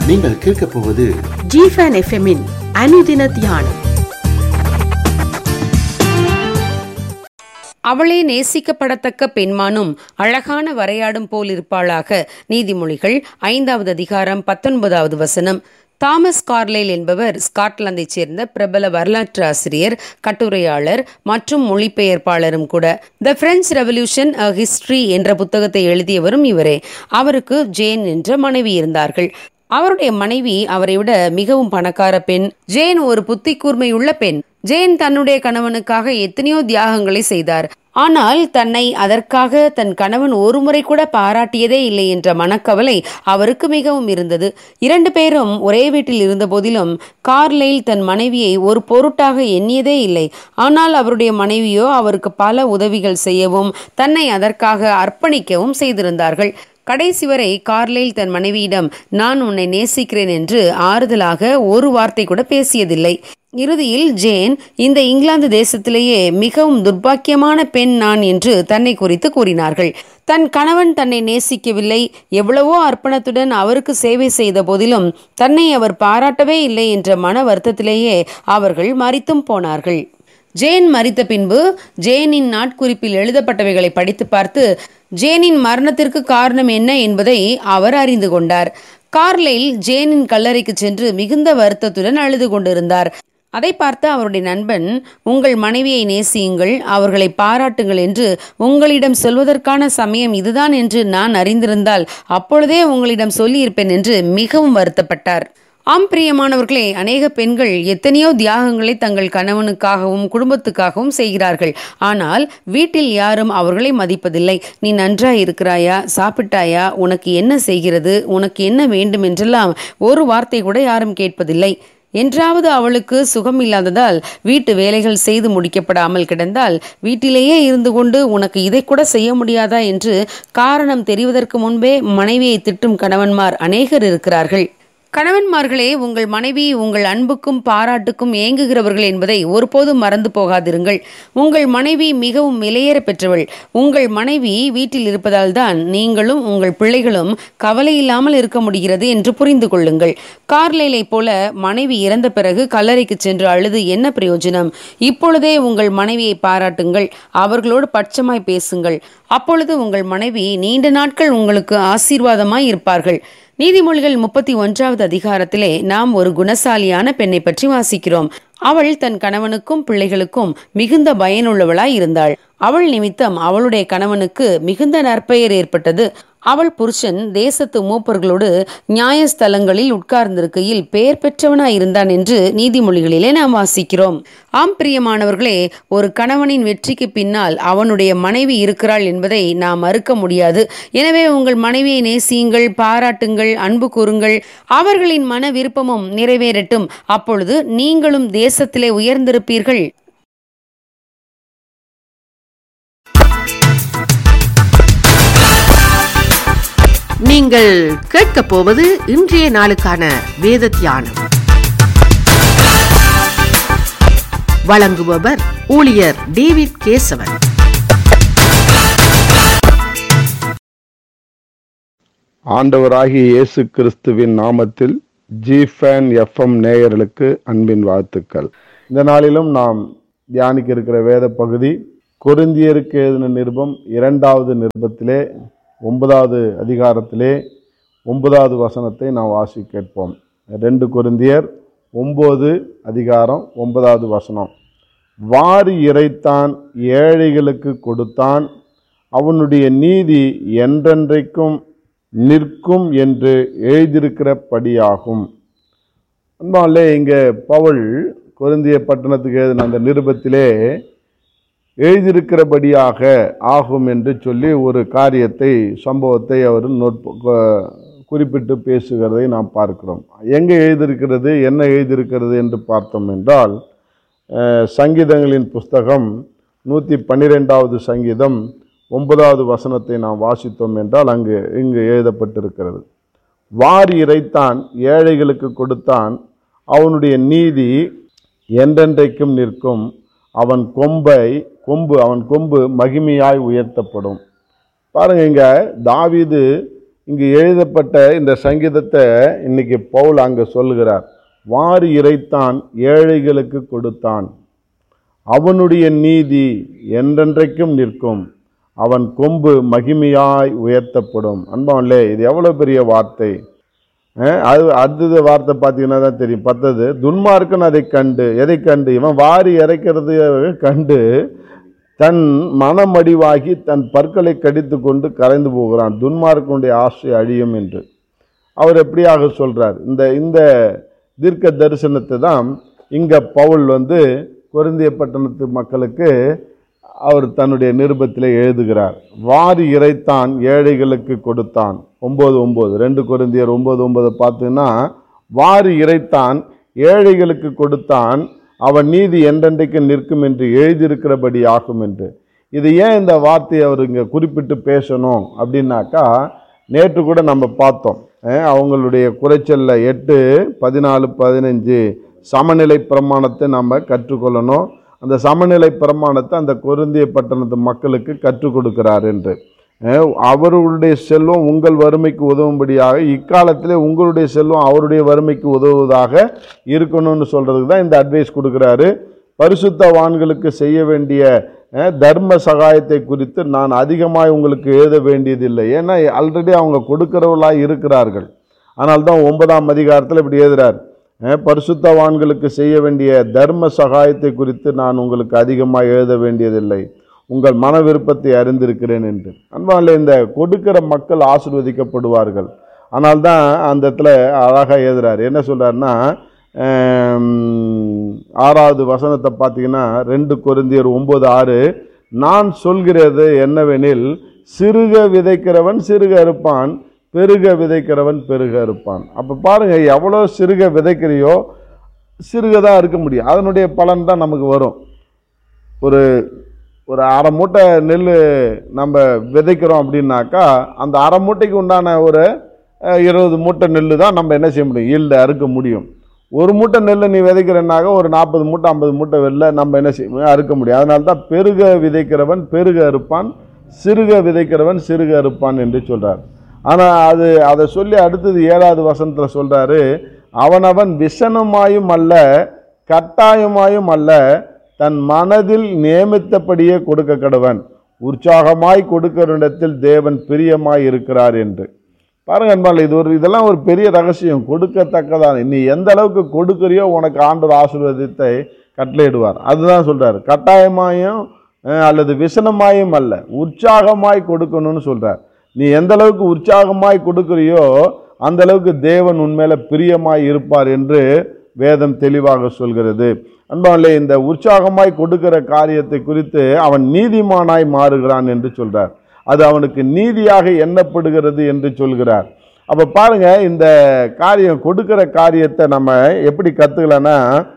நீங்கள் கேட்கப் போவது ஜிஃபன் எஃப்எம்மின் அனுதின தியானம் அவளே நேசிக்கப்படத்தக்க பெண்மானும் அழகான வரையாடும் போல் இருப்பாளாக நீதிமொழிகள் ஐந்தாவது அதிகாரம் பத்தொன்பதாவது வசனம் தாமஸ் கார்லைல் என்பவர் ஸ்காட்லாந்தைச் சேர்ந்த பிரபல வரலாற்று ஆசிரியர் கட்டுரையாளர் மற்றும் மொழிபெயர்ப்பாளரும் கூட the French revolution a history என்ற புத்தகத்தை எழுதியவரும் இவரே அவருக்கு ஜேன் என்ற மனைவி இருந்தார்கள் அவருடைய மனைவி அவரை விட மிகவும் பணக்கார பெண் ஜேன் ஒரு புத்தி கூர்மையுள்ள பெண் ஜேன் தன்னுடைய கணவனுக்காக எத்தனையோ தியாகங்களை செய்தார் ஆனால் தன்னை அதற்காக தன் கணவன் ஒருமுறை கூட பாராட்டியதே இல்லை என்ற மனக்கவலை அவருக்கு மிகவும் இருந்தது இரண்டு பேரும் ஒரே வீட்டில் இருந்த போதிலும் கார்லைல் தன் மனைவியை ஒரு பொருட்டாக எண்ணியதே இல்லை ஆனால் அவருடைய மனைவியோ அவருக்கு பல உதவிகள் செய்யவும் தன்னை அதற்காக அர்ப்பணிக்கவும் செய்திருந்தார்கள் கடைசி வரை கார்லைல் தன் மனைவியிடம் நான் உன்னை நேசிக்கிறேன் என்று ஆறுதலாக ஒரு வார்த்தை கூட பேசியதில்லை இறுதியில் ஜேன் இந்த இங்கிலாந்து தேசத்திலேயே மிகவும் துர்பாக்கியமான பெண் நான் என்று தன்னை குறித்து கூறினார்கள் தன் கணவன் தன்னை நேசிக்கவில்லை எவ்வளவோ அர்ப்பணத்துடன் அவருக்கு சேவை செய்த போதிலும் தன்னை அவர் பாராட்டவே இல்லை என்ற மன வருத்தத்திலேயே அவர்கள் மறித்தும் போனார்கள் ஜேன் மறித்த பின்பு ஜேனின் நாட்குறிப்பில் எழுதப்பட்டவைகளை படித்து பார்த்து ஜேனின் மரணத்திற்கு காரணம் என்ன என்பதை அவர் அறிந்து கொண்டார் கார்லைல் ஜேனின் கல்லறைக்கு சென்று மிகுந்த வருத்தத்துடன் அழுது கொண்டிருந்தார் அதை பார்த்த அவருடைய நண்பன் உங்கள் மனைவியை நேசியுங்கள் அவர்களை பாராட்டுங்கள் என்று உங்களிடம் சொல்வதற்கான சமயம் இதுதான் என்று நான் அறிந்திருந்தால் அப்பொழுதே உங்களிடம் சொல்லியிருப்பேன் என்று மிகவும் வருத்தப்பட்டார் ஆம் பிரியமானவர்களே அநேக பெண்கள் எத்தனையோ தியாகங்களை தங்கள் கணவனுக்காகவும் குடும்பத்துக்காகவும் செய்கிறார்கள் ஆனால் வீட்டில் யாரும் அவர்களை மதிப்பதில்லை நீ நன்றாய் இருக்கிறாயா சாப்பிட்டாயா உனக்கு என்ன செய்கிறது உனக்கு என்ன வேண்டும் என்றெல்லாம் ஒரு வார்த்தை கூட யாரும் கேட்பதில்லை என்றாவது அவளுக்கு சுகம் இல்லாததால் வீட்டு வேலைகள் செய்து முடிக்கப்படாமல் கிடந்தால் வீட்டிலேயே இருந்து கொண்டு உனக்கு இதை கூட செய்ய முடியாதா என்று காரணம் தெரிவதற்கு முன்பே மனைவியை திட்டும் கணவன்மார் அநேகர் இருக்கிறார்கள் கணவன்மார்களே உங்கள் மனைவி உங்கள் அன்புக்கும் பாராட்டுக்கும் ஏங்குகிறவர்கள் என்பதை ஒருபோதும் மறந்து போகாதிருங்கள் உங்கள் மனைவி மிகவும் விலையேற பெற்றவள் உங்கள் மனைவி வீட்டில் இருப்பதால் தான் நீங்களும் உங்கள் பிள்ளைகளும் கவலை இல்லாமல் இருக்க முடிகிறது என்று புரிந்து கொள்ளுங்கள் கார்லைலை போல மனைவி இறந்த பிறகு கல்லறைக்கு சென்று அழுது என்ன பிரயோஜனம் இப்பொழுதே உங்கள் மனைவியை பாராட்டுங்கள் அவர்களோடு பட்சமாய் பேசுங்கள் அப்பொழுது உங்கள் மனைவி நீண்ட நாட்கள் உங்களுக்கு ஆசீர்வாதமாய் இருப்பார்கள் நீதிமொழிகள் முப்பத்தி ஒன்றாவது அதிகாரத்திலே நாம் ஒரு குணசாலியான பெண்ணை பற்றி வாசிக்கிறோம் அவள் தன் கணவனுக்கும் பிள்ளைகளுக்கும் மிகுந்த பயனுள்ளவளாய் இருந்தாள் அவள் நிமித்தம் அவளுடைய கணவனுக்கு மிகுந்த நற்பெயர் ஏற்பட்டது அவள் புருஷன் தேசத்து மூப்பர்களோடு நியாயஸ்தலங்களில் உட்கார்ந்திருக்கையில் பெயர் பெற்றவனாய் இருந்தான் என்று நீதிமொழிகளிலே நாம் வாசிக்கிறோம் ஆம் பிரியமானவர்களே ஒரு கணவனின் வெற்றிக்கு பின்னால் அவனுடைய மனைவி இருக்கிறாள் என்பதை நாம் மறுக்க முடியாது எனவே உங்கள் மனைவியை நேசியுங்கள் பாராட்டுங்கள் அன்பு கூறுங்கள் அவர்களின் மன விருப்பமும் நிறைவேறட்டும் அப்பொழுது நீங்களும் தேசத்திலே உயர்ந்திருப்பீர்கள் நீங்கள் கேட்கப் போவது இன்றைய நாளுக்கான வேத தியானம் வழங்குபவர் ஊழியர் டேவிட் கேசவன் ஆண்டவராகிய இயேசு கிறிஸ்துவின் நாமத்தில் ஜிஃபேன் எஃப்எம் நேயர்களுக்கு அன்பின் வாழ்த்துக்கள் இந்த நாளிலும் நாம் தியானிக்க இருக்கிற வேத பகுதி கொரிந்தியருக்கு எழுதின நிருபம் இரண்டாவது நிருபத்திலே ஒன்பதாவது அதிகாரத்திலே ஒன்பதாவது வசனத்தை நாம் வாசி கேட்போம் ரெண்டு கொரிந்தியர் ஒன்பது அதிகாரம் ஒன்பதாவது வசனம் வாரி இறைத்தான் ஏழைகளுக்கு கொடுத்தான் அவனுடைய நீதி என்றென்றைக்கும் நிற்கும் என்று எழுதியிருக்கிறபடியாகும் அன்பாலே இங்கே பவுல் கொரிந்திய பட்டணத்துக்கு எழுதின அந்த நிருபத்திலே எழுதியிருக்கிறபடியாக ஆகும் என்று சொல்லி ஒரு காரியத்தை சம்பவத்தை அவர் நோட் குறிப்பிட்டு பேசுகிறதை நாம் பார்க்கிறோம் எங்கே எழுதியிருக்கிறது என்ன எழுதியிருக்கிறது என்று பார்த்தோம் என்றால் அஹ், சங்கீதங்களின் புஸ்தகம் நூற்றி பன்னிரெண்டாவது சங்கீதம் ஒன்பதாவது வசனத்தை நாம் வாசித்தோம் என்றால் அங்கு இங்கு எழுதப்பட்டிருக்கிறது வாரி இறைத்தான் ஏழைகளுக்கு கொடுத்தான் அவனுடைய நீதி என்றென்றைக்கும் நிற்கும் அவன் கொம்பை கொம்பு அவன் கொம்பு மகிமையாய் உயர்த்தப்படும் பாருங்க இங்க தாவீது இங்கு எழுதப்பட்ட இந்த சங்கீதத்தை இன்னைக்கு பவுல் அங்கே சொல்லுகிறார் வாரி இறைத்தான் ஏழைகளுக்கு கொடுத்தான் அவனுடைய நீதி என்றென்றைக்கும் நிற்கும் அவன் கொம்பு மகிமையாய் உயர்த்தப்படும் அன்பான்லே இது எவ்வளோ பெரிய வார்த்தை அஹ் அது அடுத்தது வார்த்தை பார்த்தீங்கன்னா தான் தெரியும் பத்தது துன்மார்க்கன் அதை கண்டு எதை கண்டு இவன் வாரி இறைக்கிறது கண்டு தன் மனமடிவாகி தன் பற்களை கடித்து கொண்டு கரைந்து போகிறான் துன்மார்க்கனுடைய ஆசை அழியும் என்று அவர் எப்படியாக சொல்றார் இந்த இந்த தீர்க்க தரிசனத்தை தான் இங்க பவுல் வந்து கொரிந்திய பட்டணத்து மக்களுக்கு அவர் தன்னுடைய நிருபத்தில் எழுதுகிறார் வாரி இறைத்தான் ஏழைகளுக்கு கொடுத்தான் ஒம்பது ஒம்பது ரெண்டு கொரிந்தியர் ஒம்பது ஒன்பது பார்த்தீங்கன்னா வாரி இறைத்தான் ஏழைகளுக்கு கொடுத்தான் அவன் நீதி என்றென்றைக்கு நிற்கும் என்று எழுதியிருக்கிறபடி ஆகும் என்று இது ஏன் இந்த வார்த்தையை அவர் இங்கே குறிப்பிட்டு பேசணும் அப்படின்னாக்கா நேற்று கூட நம்ம பார்த்தோம் அஹ் அவங்களுடைய குறைச்சல்ல எட்டு பதினாலு பதினஞ்சு சமநிலை பிரமாணத்தை நம்ம கற்றுக்கொள்ளணும் அந்த சமநிலை பிரமாணத்தை அந்த கொருந்திய பட்டணத்து மக்களுக்கு கற்றுக் கொடுக்கிறார் என்று அஹ் அவர்களுடைய செல்வம் உங்கள் வறுமைக்கு உதவும்படியாக இக்காலத்திலே உங்களுடைய செல்வம் அவருடைய வறுமைக்கு உதவுவதாக இருக்கணும்னு சொல்றதுக்கு தான் இந்த அட்வைஸ் கொடுக்குறாரு பரிசுத்தவான்களுக்கு செய்ய வேண்டிய அஹ், தர்ம சகாயத்தை குறித்து நான் அதிகமாக உங்களுக்கு எழுத வேண்டியதில்லை ஏன்னா ஆல்ரெடி அவங்க கொடுக்கிறவர்களாக இருக்கிறார்கள் ஆனால் தான் ஒன்பதாம் அதிகாரத்தில் இப்படி எழுதுறார் அஹ், பரிசுத்தவான்களுக்கு செய்ய வேண்டிய தர்ம சகாயத்தை குறித்து நான் உங்களுக்கு அதிகமாக எழுத வேண்டியதில்லை உங்கள் மன விருப்பத்தை அறிந்திருக்கிறேன் என்று அன்பால இந்த கொடுக்கிற மக்கள் ஆசிர்வதிக்கப்படுவார்கள் ஆனால் தான் அந்த இடத்துல அழகாக எழுதுறார் என்ன சொல்றாருன்னா ஆம், ஆறாவது வசனத்தை பார்த்தீங்கன்னா ரெண்டு கொரிந்தியர் ஒன்பது ஆறு நான் சொல்கிறது என்னவெனில் சிறுக விதைக்கிறவன் சிறுக இருப்பான் பெருக விதைக்கிறவன் பெருக இருப்பான் அப்போ பாருங்க எவ்வளோ சிறுக விதைக்கிறியோ சிறுக தான் இருக்க முடியும் அதனுடைய பலன் தான் நமக்கு வரும் ஒரு ஒரு அரை மூட்டை நெல் நம்ம விதைக்கிறோம் அப்படின்னாக்கா அந்த அரை மூட்டைக்கு உண்டான ஒரு அஹ், இருபது மூட்டை நெல் தான் நம்ம என்ன செய்ய முடியும் ஈல்டு அறுக்க முடியும் ஒரு மூட்டை நெல்லை நீ விதைக்கிறனாக்க ஒரு நாற்பது மூட்டை ஐம்பது மூட்டை வெள்ள நம்ம என்ன செய்ய முடியும் அறுக்க முடியும் அதனால தான் பெருக விதைக்கிறவன் பெருக அறுப்பான் சிறுக விதைக்கிறவன் சிறுக அறுப்பான் என்று சொல்றார் ஆனால் அது அதை சொல்லி அடுத்தது ஏழாவது வசனத்தில் சொல்றாரு அவனவன் விசனமாயும் அல்ல கட்டாயமாயும் அல்ல தன் மனதில் நியமித்தபடியே கொடுக்க கடவன் உற்சாகமாய் கொடுக்கிறனிடத்தில் தேவன் பிரியமாய் இருக்கிறார் என்று பாருங்க அன்பால் இது ஒரு இதெல்லாம் ஒரு பெரிய ரகசியம் கொடுக்கத்தக்கதான் நீ எந்த அளவுக்கு கொடுக்குறியோ உனக்கு ஆண்டவர் ஆசீர்வாதத்தை கட்டளையிடுவார் அதுதான் சொல்றாரு கட்டாயமாயும் அஹ், அல்லது விசனமாயும் அல்ல உற்சாகமாய் கொடுக்கணும்னு சொல்றார் நீ எந்த அளவுக்கு உற்சாகமாய் கொடுக்குறியோ அந்த அளவுக்கு தேவன் உன்மேல பிரியமாய் இருப்பார் என்று வேதம் தெளிவாக சொல்கிறது அன்பாலே இந்த உற்சாகமாய் கொடுக்கிற காரியத்தை குறித்து அவன் நீதிமானாய் மாறுகிறான் என்று சொல்றார் அது அவனுக்கு நீதியாக எண்ணப்படுகிறது என்று சொல்கிறார் அப்ப பாருங்க இந்த காரியம் கொடுக்கிற காரியத்தை நம்ம எப்படி கத்துக்கலன்னா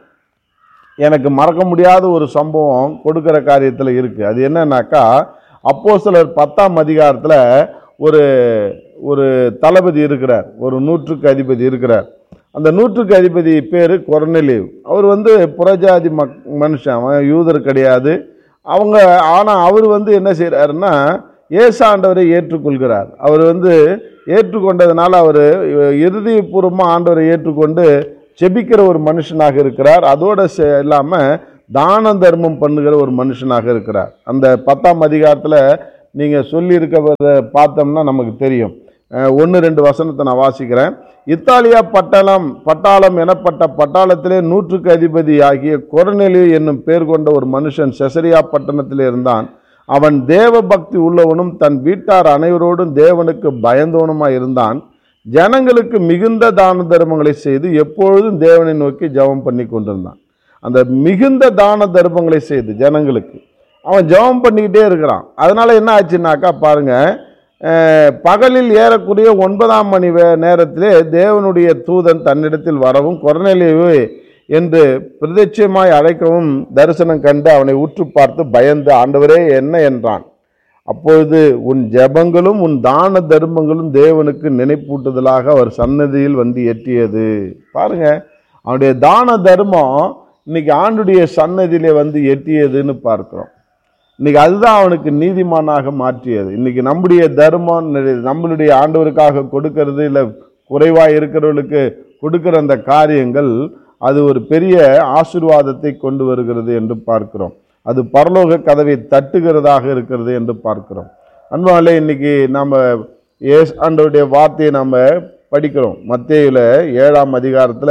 எனக்கு மறக்க முடியாத ஒரு சம்பவம் கொடுக்கிற காரியத்தில் இருக்கு அது என்னன்னாக்கா அப்போ சிலர் பத்தாம் அதிகாரத்தில் ஒரு ஒரு தளபதி இருக்கிறார் ஒரு நூற்றுக்கு அதிபதி இருக்கிறார் அந்த நூற்றுக்கு அதிபதி பேர் கொர்னலிவ் அவர் வந்து புறஜாதி மக் மனுஷன் அவன் யூதர் கிடையாது அவங்க ஆனால் அவர் வந்து என்ன செய்கிறாருன்னா ஏசாண்டவரை ஏற்றுக்கொள்கிறார் அவர் வந்து ஏற்றுக்கொண்டதுனால அவர் இறுதிபூர்வமாக ஆண்டவரை ஏற்றுக்கொண்டு செபிக்கிற ஒரு மனுஷனாக இருக்கிறார் அதோடு இல்லாமல் தான தர்மம் பண்ணுகிற ஒரு மனுஷனாக இருக்கிறார் அந்த பத்தாம் அதிகாரத்தில் நீங்கள் சொல்லியிருக்கிறத பார்த்தோம்னா நமக்கு தெரியும் ஒன்று ரெண்டு வசனத்தை நான் வாசிக்கிறேன் இத்தாலியா பட்டாளம் பட்டாளம் எனப்பட்ட பட்டாளத்திலே நூற்றுக்கு அதிபதி ஆகிய கொரநெலி என்னும் பேர் கொண்ட ஒரு மனுஷன் செசரியா பட்டணத்தில் இருந்தான் அவன் தேவ பக்தி உள்ளவனும் தன் வீட்டார் அனைவரோடும் தேவனுக்கு பயந்தவனுமாய் இருந்தான் ஜனங்களுக்கு மிகுந்த தான தர்மங்களை செய்து எப்பொழுதும் தேவனை நோக்கி ஜெபம் பண்ணி கொண்டிருந்தான் அந்த மிகுந்த தான தர்மங்களை செய்து ஜனங்களுக்கு அவன் ஜெபம் பண்ணிக்கிட்டே இருக்கிறான் அதனால என்ன ஆச்சுன்னாக்கா பாருங்க அஹ், பகலில் ஏறக்குறைய ஒன்பதாம் மணி வே- நேரத்திலே தேவனுடைய தூதன் தன்னிடத்தில் வரவும் கொரநெலிவு என்று பிரதட்சியமாய் அழைக்கவும் தரிசனம் கண்டு அவனை உற்று பார்த்து பயந்து ஆண்டவரே என்ன என்றான் அப்பொழுது உன் ஜெபங்களும் உன் தான தர்மங்களும் தேவனுக்கு நினைப்பூட்டுதலாக அவர் சன்னதியில் வந்து எட்டியது பாருங்க அவனுடைய தான தர்மம் இன்னைக்கு ஆண்டுடைய சன்னதியிலே வந்து எட்டியதுன்னு பார்க்கிறோம் இன்னைக்கு அதுதான் அவனுக்கு நீதிமானாக மாற்றியது இன்னைக்கு நம்முடைய தர்மம் நம்மளுடைய ஆண்டவருக்காக கொடுக்கறது இல்லை குறைவாக இருக்கிறவர்களுக்கு கொடுக்கிற அந்த காரியங்கள் அது ஒரு பெரிய ஆசீர்வாதத்தை கொண்டு வருகிறது என்று பார்க்கிறோம் அது பரலோக கதவை தட்டுகிறதாக இருக்கிறது என்று பார்க்கிறோம் அன்பாலே இன்னைக்கு நம்ம ஏஸ் ஆண்டவருடைய வார்த்தையை நம்ம படிக்கிறோம் மத்தேயுல ஏழாம் அதிகாரத்தில்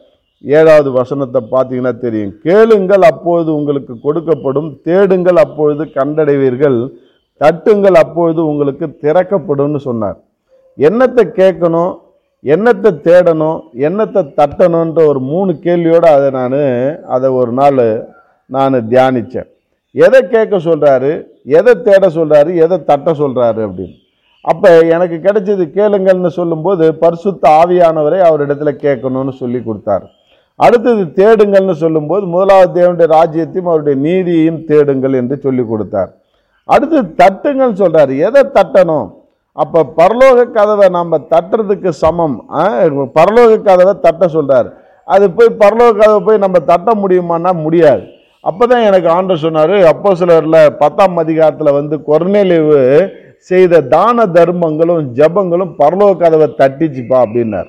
ஏழாவது வசனத்தை பார்த்தீங்கன்னா தெரியும் கேளுங்கள் அப்பொழுது உங்களுக்கு கொடுக்கப்படும் தேடுங்கள் அப்பொழுது கண்டடைவீர்கள் தட்டுங்கள் அப்பொழுது உங்களுக்கு திறக்கப்படும்னு சொன்னார் என்னத்தை கேட்கணும் என்னத்தை தேடணும் என்னத்தை தட்டணுன்ற ஒரு மூணு கேள்வியோடு அதை நான் அதை ஒரு நாள் நான் தியானித்தேன் எதை கேட்க சொல்கிறாரு எதை தேட சொல்கிறாரு எதை தட்ட சொல்கிறாரு அப்படின்னு அப்போ எனக்கு கிடைச்சது கேளுங்கள்னு சொல்லும்போது பரிசுத்த ஆவியானவரை அவரிடத்துல கேட்கணும்னு சொல்லி கொடுத்தாரு அடுத்தது தேடுங்கள்னு சொல்லும்போது முதலாவது தேவனுடைய ராஜ்யத்தையும் அவருடைய நீதியையும் தேடுங்கள் என்று சொல்லி கொடுத்தார் அடுத்து தட்டுங்கள் சொல்றாரு எதை தட்டணும் அப்போ பரலோக கதவை நம்ம தட்டுறதுக்கு சமம் ஆ, பரலோக கதவை தட்ட சொல்றாரு அது போய் பரலோக கதவை போய் நம்ம தட்ட முடியுமான்னா முடியாது அப்பதான் எனக்கு ஆண்டர் சொன்னாரு அப்போ சிலர்ல பத்தாம் அதிகாரத்தில் வந்து கொர்நேலிவு செய்த தான தர்மங்களும் ஜெபங்களும் பரலோக கதவை தட்டிச்சுப்பா அப்படின்னார்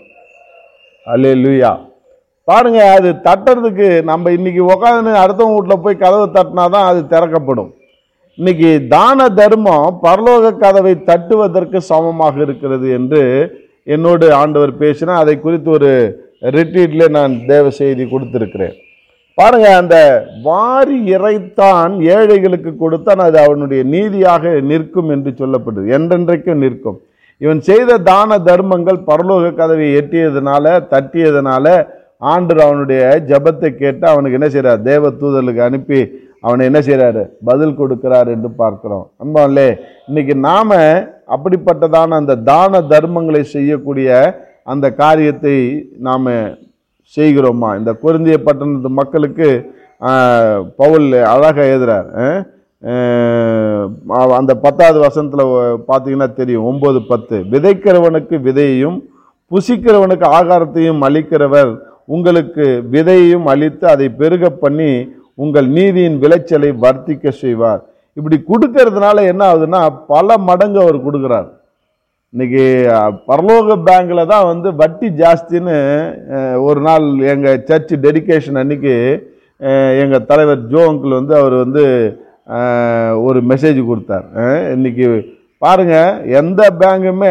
அல்லே லூயா பாருங்க அது தட்டுறதுக்கு நம்ம இன்னைக்கு உட்காந்து அடுத்தவங்க வீட்டில் போய் கதவை தட்டினா தான் அது திறக்கப்படும் இன்னைக்கு தான தர்மம் பரலோக கதவை தட்டுவதற்கு சமமாக இருக்கிறது என்று என்னோடு ஆண்டவர் பேசினா அதை குறித்து ஒரு ரிட்ரீட்ல நான் தேவ செய்தி கொடுத்திருக்கிறேன் பாருங்க அந்த வாரி இறைத்தான் ஏழைகளுக்கு கொடுத்தான் அது அவனுடைய நீதியாக நிற்கும் என்று சொல்லப்படுது என்றென்றைக்கும் நிற்கும் இவன் செய்த தான தர்மங்கள் பரலோக கதவை எட்டியதுனால தட்டியதுனால ஆண்டர் அவனுடைய ஜெபத்தை கேட்டு அவனுக்கு என்ன செய்றார் தேவ தூதர்களுக்கு அனுப்பி அவனை என்ன செய்றாரு பதில் கொடுக்கிறார் என்று பார்க்கிறோம் அன்பாலே இன்னைக்கு நாம அப்படிப்பட்டதான அந்த தான தர்மங்களை செய்யக்கூடிய அந்த காரியத்தை நாம செய்கிறோமா இந்த குருந்திய பட்டணத்து மக்களுக்கு ஆஹ், பவுல் அழகாக எழுதுறார் ஆஹ், ஆஹ், அந்த பத்தாவது வசனத்தில் பார்த்தீங்கன்னா தெரியும் ஒன்பது பத்து விதைக்கிறவனுக்கு விதையையும் புசிக்கிறவனுக்கு ஆகாரத்தையும் அளிக்கிறவர் உங்களுக்கு விதையையும் அளித்து அதை பெருக பண்ணி உங்கள் நீதியின் விளைச்சலை வர்த்திக்க செய்வார் இப்படி கொடுக்கறதுனால என்ன ஆகுதுன்னா பல மடங்கு அவர் கொடுக்குறார் இன்னைக்கு அஹ், பரலோக பேங்க்ல தான் வந்து வட்டி ஜாஸ்தின்னு அஹ், ஒரு நாள் எங்கள் சர்ச் டெடிகேஷன் அன்னைக்கு அஹ், எங்க தலைவர் ஜோ அங்கிள் வந்து அவர் வந்து அஹ், ஒரு மெசேஜ் கொடுத்தார் அஹ், இன்னைக்கு பாருங்க எந்த பேங்குமே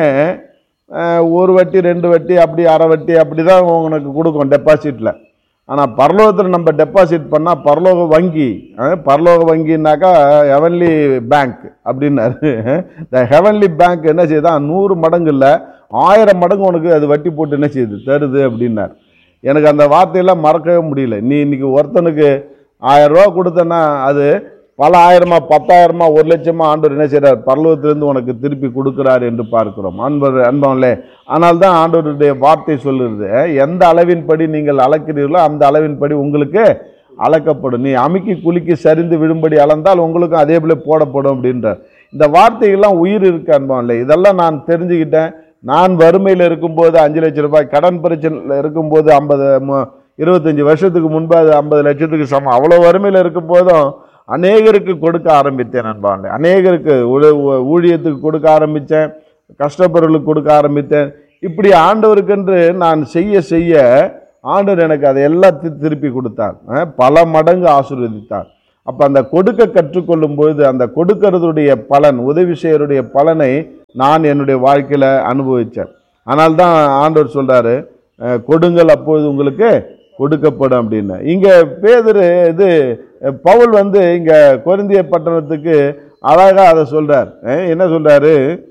அஹ், ஒரு வட்டி ரெண்டு வட்டி அப்படி அரை வட்டி அப்படி தான் உனக்கு கொடுக்கும் டெபாசிட்டில் ஆனால் பரலோகத்தில் நம்ம டெபாசிட் பண்ணால் பரலோக வங்கி அஹ், பரலோக வங்கின்னாக்கா ஹெவன்லி பேங்க் அப்படின்னாரு இந்த ஹெவன்லி பேங்க் என்ன செய்யுதான் நூறு மடங்கு இல்லை ஆயிரம் மடங்கு உனக்கு அது வட்டி போட்டு என்ன செய்யுது தருது அப்படின்னார் எனக்கு அந்த வார்த்தையெல்லாம் மறக்கவே முடியல நீ இன்னைக்கு ஒருத்தனுக்கு ஆயிரம் ரூபா கொடுத்தனா அது பல ஆயிரமா பத்தாயிரமா ஒரு லட்சமா ஆண்டவர் என்ன செய்றார் பரலோகத்திலிருந்து உனக்கு திருப்பி கொடுக்கிறார் என்று பார்க்கிறோம் அன்பர் அன்பவங்களே ஆனால் தான் ஆண்டவருடைய வார்த்தை சொல்லுறது எந்த அளவின்படி நீங்கள் அளக்கிறீர்களோ அந்த அளவின்படி உங்களுக்கு அளக்கப்படும் நீ அமுக்கி குலுக்கி சரிந்து விழும்படி அளந்தால் உங்களுக்கும் அதே போல போடப்படும் அப்படின்றார் இந்த வார்த்தைகள்லாம் உயிர் இருக்கு அன்பவங்களே இதெல்லாம் நான் தெரிஞ்சுக்கிட்டேன் நான் வறுமையில் இருக்கும்போது அஞ்சு லட்சம் ரூபாய் கடன் பிரச்சனையில் இருக்கும்போது ஐம்பது இருபத்தஞ்சி வருஷத்துக்கு முன்பு அது ஐம்பது லட்சத்துக்கு சமம் அவ்வளோ வறுமையில் இருக்கும் போதும் அநேகருக்கு கொடுக்க ஆரம்பித்தேன் நண்பாண்டே அநேகருக்கு ஊழ- ஊ- ஊழியத்துக்கு கொடுக்க ஆரம்பித்தேன் கஷ்டப்படுறவர்களுக்கு கொடுக்க ஆரம்பித்தேன் இப்படி ஆண்டவருக்கென்று நான் செய்ய செய்ய ஆண்டவர் எனக்கு அதை எல்லாத்தையும் திருப்பி கொடுத்தார் அஹ் பல மடங்கு ஆசீர்வதித்தார் அப்போ அந்த கொடுக்க கற்றுக்கொள்ளும் பொழுது அந்த கொடுக்கறதுடைய பலன் உதவி செய்யறதுடைய பலனை நான் என்னுடைய வாழ்க்கையில் அனுபவித்தேன் ஆனால் தான் ஆண்டவர் சொல்றாரு அஹ் கொடுங்கள் அப்பொழுது உங்களுக்கு கொடுக்கப்படும் அப்படின்னு இங்கே பேதுரு இது அஹ் பவுல் வந்து இங்கே கொரிந்திய பட்டணத்துக்கு அழகாக அதை சொல்றார் அஹ் என்ன சொல்றாரு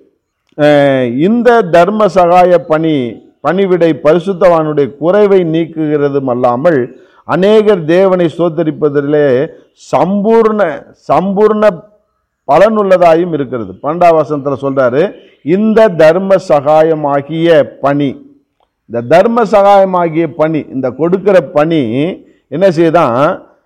அஹ் இந்த தர்ம சகாய பணி பணிவிடை பரிசுத்தவானுடைய குறைவை நீக்குகிறதும் அல்லாமல் அநேகர் தேவனை சோத்தரிப்பதிலே சம்பூர்ண சம்பூர்ண பலனுள்ளதாயும் இருக்கிறது பன்னெண்டாம் வசனத்தில் சொல்றாரு இந்த தர்ம சகாயமாகிய பணி இந்த தர்ம சகாயமாகிய பணி இந்த கொடுக்கிற பணி என்ன செய்யுதான்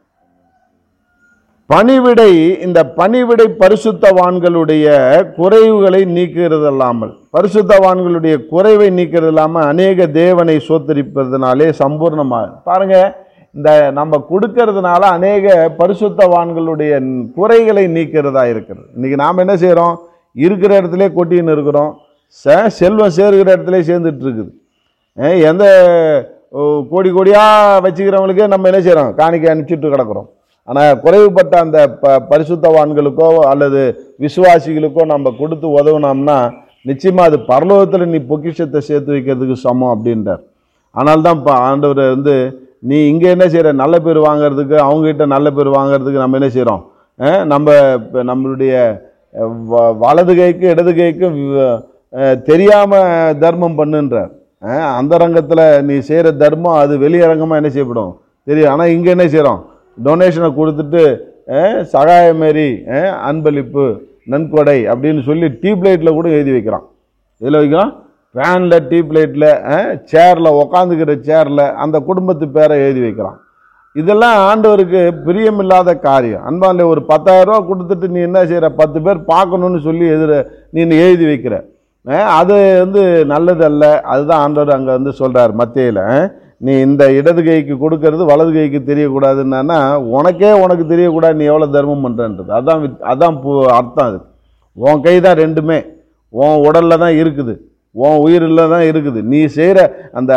பணிவிடை இந்த பணிவிடை பரிசுத்தவான்களுடைய குறைவுகளை நீக்குகிறது அல்லாமல் பரிசுத்தவான்களுடைய குறைவை நீக்கிறது இல்லாமல் அநேக தேவனை சோத்தரிப்பதனாலே சம்பூர்ணமாக பாருங்க இந்த நம்ம கொடுக்கறதுனால அநேக பரிசுத்தவான்களுடைய குறைகளை நீக்கிறதா இருக்கிறது இன்னைக்கு நாம் என்ன செய்கிறோம் இருக்கிற இடத்துல கொட்டின்னு இருக்கிறோம் ச- செல்வம் சேர்கிற இடத்துல சேர்ந்துட்டு இருக்குது அஹ் எந்த ஓ, கோடி கோடியாக வச்சுக்கிறவங்களுக்கே நம்ம என்ன செய்கிறோம் காணிக்கை அனுப்பிச்சிட்டு கிடக்குறோம் ஆனால் குறைவுபட்ட அந்த ப பரிசுத்தவான்களுக்கோ அல்லது விசுவாசிகளுக்கோ நம்ம கொடுத்து உதவுனோம்னா நிச்சயமாக அது பரலோகத்தில் நீ பொக்கிஷத்தை சேர்த்து வைக்கிறதுக்கு சமம் அப்படின்றார் ஆனால் தான் இப்போ ஆண்டவர் வந்து நீ இங்கே என்ன செய்கிற நல்ல பேர் வாங்குறதுக்கு அவங்ககிட்ட நல்ல பேர் வாங்குறதுக்கு நம்ம என்ன செய்கிறோம் நம்ம இப்போ நம்மளுடைய அஹ், வ- வலது கைக்கு இடது கைக்கு தெரியாமல் தர்மம் பண்ணுன்றார் அஹ், அந்த ரங்கத்தில் நீ செய்கிற தர்மம் அது வெளியரங்கமாக என்ன செய்யப்படும் தெரியும் ஆனால் இங்கே என்ன செய்கிறோம் டொனேஷனை கொடுத்துட்டு அஹ், சகாயம் மாரி அஹ், அன்பளிப்பு நன்கொடை அப்படின்னு சொல்லி டியூப் லைட்டில் கூட எழுதி வைக்கிறான் இதில் வைக்கிறோம் ஃபேனில் டியூப் லைட்டில் சேரில் உக்காந்துக்கிற சேரில் அந்த குடும்பத்து பேரை எழுதி வைக்கிறான் இதெல்லாம் ஆண்டவருக்கு பிரியமில்லாத காரியம் அன்பாலே ஒரு 10000 ரூபா கொடுத்துட்டு நீ என்ன செய்கிற பத்து பேர் பார்க்கணுன்னு சொல்லி எதிர நீ எழுதி வைக்கிற அஹ், அது வந்து நல்லதல்ல அதுதான் ஆண்டவர் அங்கே வந்து சொல்கிறார் மத்தியில் நீ இந்த இடது கைக்கு கொடுக்கறது வலது கைக்கு தெரியக்கூடாதுன்னா உனக்கே உனக்கு தெரியக்கூடாது நீ எவ்வளோ தர்மம் பண்ணுறன்றது அதான் வித்- அதான் பு- அர்த்தம் அது உன் கை தான் ரெண்டுமே உன் உடலில் தான் இருக்குது உன் உயிரில் தான் இருக்குது நீ செய்கிற அந்த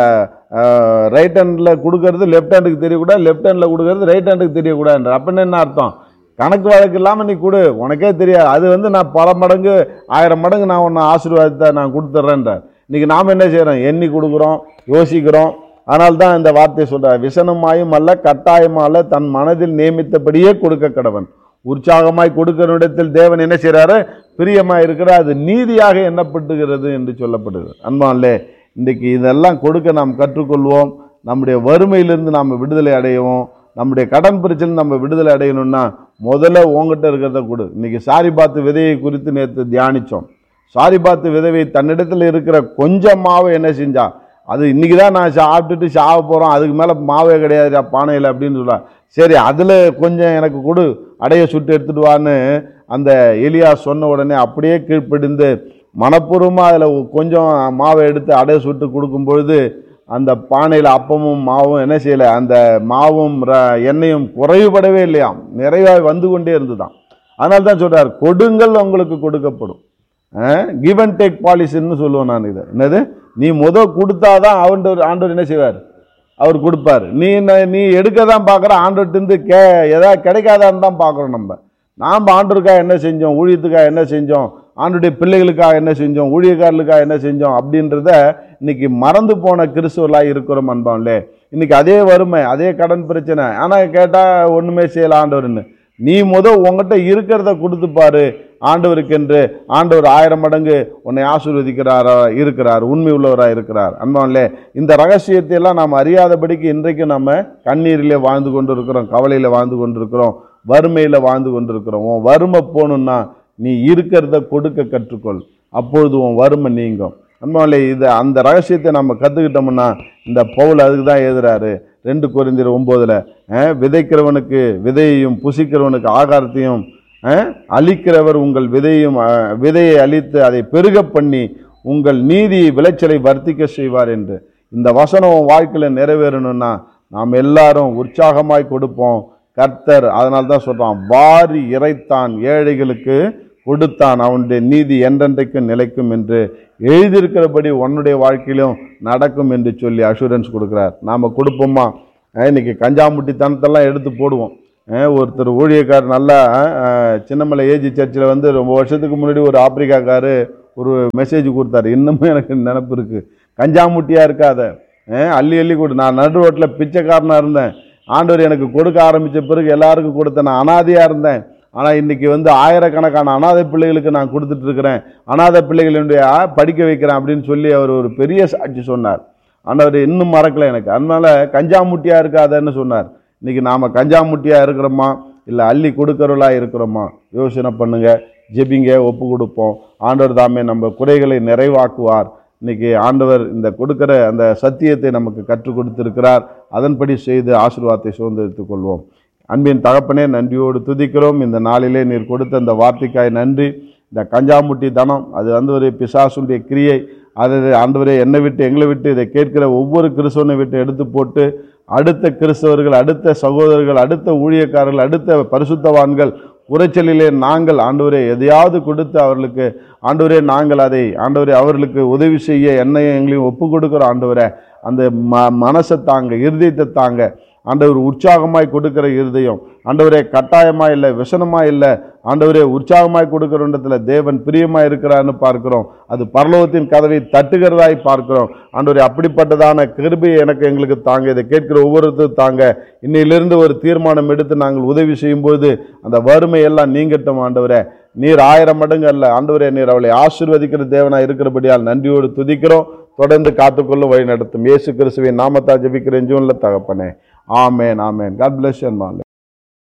ரைட் ஹேண்டில் கொடுக்கறது லெஃப்ட் ஹேண்டுக்கு தெரியக்கூடாது லெஃப்ட் ஹேண்டில் கொடுக்கறது ரைட் ஹேண்டுக்கு தெரியக்கூடாதுன்ற அப்படின்னு என்ன அர்த்தம் கணக்கு வழக்கு இல்லாமல் நீ கொடு உனக்கே தெரியாது அது வந்து நான் பல மடங்கு ஆயிரம் மடங்கு நான் உன்னை ஆசீர்வாதத்தை நான் கொடுத்துட்றேன்றார் இன்றைக்கி நாம் என்ன செய்கிறோம் எண்ணி கொடுக்குறோம் யோசிக்கிறோம் ஆனால் தான் இந்த வார்த்தையை சொல்கிறார் விசனமாயும் அல்ல கட்டாயமாக அல்ல தன் மனதில் நியமித்தபடியே கொடுக்க கடவன் உற்சாகமாய் கொடுக்கிற இடத்தில் தேவன் என்ன செய்கிறாரு பிரியமாக இருக்கிறார் அது நீதியாக எண்ணப்பட்டுகிறது என்று சொல்லப்படுகிறது அன்பான்லே இன்றைக்கு இதெல்லாம் கொடுக்க நாம் கற்றுக்கொள்வோம் நம்முடைய வறுமையிலிருந்து நாம் விடுதலை அடையவும் நம்முடைய கடன் பிரச்சனை நம்ம விடுதலை அடையணும்னா முதல்ல உங்ககிட்ட இருக்கிறத கொடு இன்னைக்கு சாரி பாத்து விதையை குறித்து நேற்று தியானித்தோம் சாரி பாத்து விதவை தன்னிடத்தில் இருக்கிற கொஞ்சம் மாவை என்ன செஞ்சா அது இன்னைக்கு தான் நான் சாப்பிட்டுட்டு சாவ போகிறோம் அதுக்கு மேலே மாவே கிடையாது பானையில் அப்படின்னு சொல்ல சரி அதில் கொஞ்சம் எனக்கு கொடு அடைய சுட்டு எடுத்துட்டு வான்னு அந்த எலியா சொன்ன உடனே அப்படியே கீழ்ப்படிந்து மனப்பூர்வமாக அதில் கொஞ்சம் மாவை எடுத்து அடைய சுட்டு கொடுக்கும் பொழுது அந்த பானையில் அப்பமும் மாவும் என்ன செய்யலை அந்த மாவும் ர- எண்ணெயும் குறைவுபடவே இல்லையாம் நிறைவாக வந்து கொண்டே இருந்துதான் அதனால தான் சொல்றார் கொடுங்கள் உங்களுக்கு கொடுக்கப்படும் கிவ் அண்ட் டேக் பாலிசின்னு சொல்லுவேன் நான் இதை என்னது நீ முத கொடுத்தாதான் ஆண்டவர் ஆண்டவர் என்ன செய்வார் அவர் கொடுப்பார் நீ என்ன- நீ எடுக்க தான் பார்க்குற ஆண்டவர்கிட்டருந்து கே எதாவது கிடைக்காதான்னு தான் பார்க்குறோம் நம்ம நாம் ஆண்டவருக்காக என்ன செஞ்சோம் ஊழியத்துக்காக என்ன செஞ்சோம் ஆண்டுடைய பிள்ளைகளுக்காக என்ன செஞ்சோம் ஊழியக்காரர்களுக்காக என்ன செஞ்சோம் அப்படின்றத இன்னைக்கு மறந்து போன கிறிஸ்துவர்களாக இருக்கிறோம் அன்பான்லே இன்னைக்கு அதே வறுமை அதே கடன் பிரச்சனை ஆனால் கேட்டால் ஒன்றுமே செய்யல ஆண்டவர்னு நீ முத உங்ககிட்ட இருக்கிறத கொடுத்து பாரு ஆண்டவருக்கென்று ஆண்டவர் ஆயிரம் மடங்கு உன்னை ஆசீர்வதிக்கிறாரா இருக்கிறார் உண்மை உள்ளவராக இருக்கிறார் அன்பான்லே இந்த ரகசியத்தை எல்லாம் நாம் அறியாதபடிக்கு இன்றைக்கு நம்ம கண்ணீரிலே வாழ்ந்து கொண்டு இருக்கிறோம் கவலையில் வாழ்ந்து கொண்டு இருக்கிறோம் வறுமையில் வாழ்ந்து கொண்டு இருக்கிறோம் உன் வறுமை போகணுன்னா நீ இருக்கிறத கொடுக்க கற்றுக்கொள் அப்பொழுது உன் வறுமை நீங்கும் அன்பாலே இது அந்த ரகசியத்தை நம்ம கற்றுக்கிட்டோம்னா இந்த பவுல் அதுக்கு தான் எழுதுறாரு ரெண்டு குறைந்தர் ஒம்போதில் விதைக்கிறவனுக்கு விதையையும் புசிக்கிறவனுக்கு ஆகாரத்தையும் அஹ், அழிக்கிறவர் உங்கள் விதையும் அஹ், விதையை அழித்து அதை பெருக பண்ணி உங்கள் நீதி விளைச்சலை வர்த்திக்க செய்வார் என்று இந்த வசனம் உன் வாழ்க்கையில் நிறைவேறணும்னா நாம் எல்லாரும் உற்சாகமாய் கொடுப்போம் கர்த்தர் அதனால தான் சொல்றான் வாரி இறைத்தான் ஏழைகளுக்கு கொடுத்தான் அவனுடைய நீதி என்றென்றைக்கும் நிலைக்கும் என்று எழுதியிருக்கிறபடி உன்னுடைய வாழ்க்கையிலும் நடக்கும் என்று சொல்லி அஷூரன்ஸ் கொடுக்குறார் நாம் கொடுப்போமா அஹ் இன்னைக்கு கஞ்சாமுட்டி தனத்தெல்லாம் எடுத்து போடுவோம் அஹ் ஒருத்தர் ஊழியக்காரர் நல்லா அஹ், சின்னமலை ஏஜி சர்ச்சில் வந்து ரொம்ப வருஷத்துக்கு முன்னாடி ஒரு ஆப்பிரிக்காக்காரு ஒரு மெசேஜ் கொடுத்தாரு இன்னமும் எனக்கு நினப்பு இருக்கு கஞ்சாமுட்டியாக இருக்காத அஹ், அள்ளி அள்ளி கொடு நான் நடு ரோட்டில் பிச்சைக்காரனாக இருந்தேன் ஆண்டவர் எனக்கு கொடுக்க ஆரம்பித்த பிறகு எல்லாருக்கும் கொடுத்தேன் நான் அனாதையாக இருந்தேன் ஆனால் இன்னைக்கு வந்து ஆயிரக்கணக்கான அனாதை பிள்ளைகளுக்கு நான் கொடுத்துட்டு இருக்கிறேன் அனாதை பிள்ளைகளுடைய படிக்க வைக்கிறேன் அப்படின்னு சொல்லி அவர் ஒரு பெரிய சாட்சி சொன்னார் ஆண்டவர் இன்னும் மறக்கல எனக்கு அதனால கஞ்சாமுட்டியாக இருக்காதன்னு சொன்னார் இன்னைக்கு நாம் கஞ்சாமுட்டியாக இருக்கிறோமா இல்லை அள்ளி கொடுக்கறவளா இருக்கிறோமா யோசனை பண்ணுங்க ஜெபிங்க ஒப்பு கொடுப்போம் ஆண்டவர் தாமே நம்ம குறைகளை நிறைவாக்குவார் இன்னைக்கு ஆண்டவர் இந்த கொடுக்கிற அந்த சத்தியத்தை நமக்கு கற்றுக் கொடுத்திருக்கிறார் அதன்படி செய்து ஆசீர்வாதத்தை சுதந்திரித்துக் கொள்வோம் அன்பின் தகப்பனே நன்றியோடு துதிக்கிறோம் இந்த நாளிலே நீர் கொடுத்த அந்த வார்த்தைக்காய் நன்றி இந்த கஞ்சாமுட்டி தனம் அது வந்து ஒரு பிசாசுடைய கிரியை அதை ஆண்டவரே என்னை விட்டு எங்களை விட்டு இதை கேட்கிற ஒவ்வொரு கிறிஸ்தவனை விட்டு எடுத்து போட்டு அடுத்த கிறிஸ்தவர்கள் அடுத்த சகோதரர்கள் அடுத்த ஊழியக்காரர்கள் அடுத்த பரிசுத்தவான்கள் குறைச்சலிலே நாங்கள் ஆண்டவரே எதையாவது கொடுத்து அவர்களுக்கு ஆண்டவரே நாங்கள் அதை ஆண்டவரே அவர்களுக்கு உதவி செய்ய என்னையும் எங்களையும் ஒப்பு கொடுக்குறோம் ஆண்டவரே அந்த ம மனசை தாங்க இருதயத்தை தாங்க ஆண்டவர் உற்சாகமாய் கொடுக்கிற இருதயம் ஆண்டவரே கட்டாயமா இல்லை விசனமா இல்லை ஆண்டவரே உற்சாகமாய் கொடுக்கிற இடத்துல தேவன் பிரியமாய் இருக்கிறான்னு பார்க்கிறோம் அது பரலோகத்தின் கதவை தட்டுகிறதாய் பார்க்கிறோம் ஆண்டவரே அப்படிப்பட்டதான கிருபையை எனக்கு எங்களுக்கு தாங்க இதை கேட்கிற ஒவ்வொருத்தரும் தாங்க இன்னையிலிருந்து ஒரு தீர்மானம் எடுத்து நாங்கள் உதவி செய்யும்போது அந்த வறுமை எல்லாம் நீங்கட்டும் ஆண்டவரே நீர் ஆயிரம் மடங்கு அல்ல ஆண்டவரே நீர் அவளை ஆசீர்வதிக்கிற தேவனாய் இருக்கிறபடியால் நன்றியோடு துதிக்கிறோம் தொடர்ந்து காத்துக்கொள்ளும் வழி நடத்தும் இயேசு கிறிஸ்துவின் நாமத்தா ஜெபிக்கிறேன் ஜூன்ல தகப்பனே ஆமேன் ஆமேன் காட் பிளஸ் யூ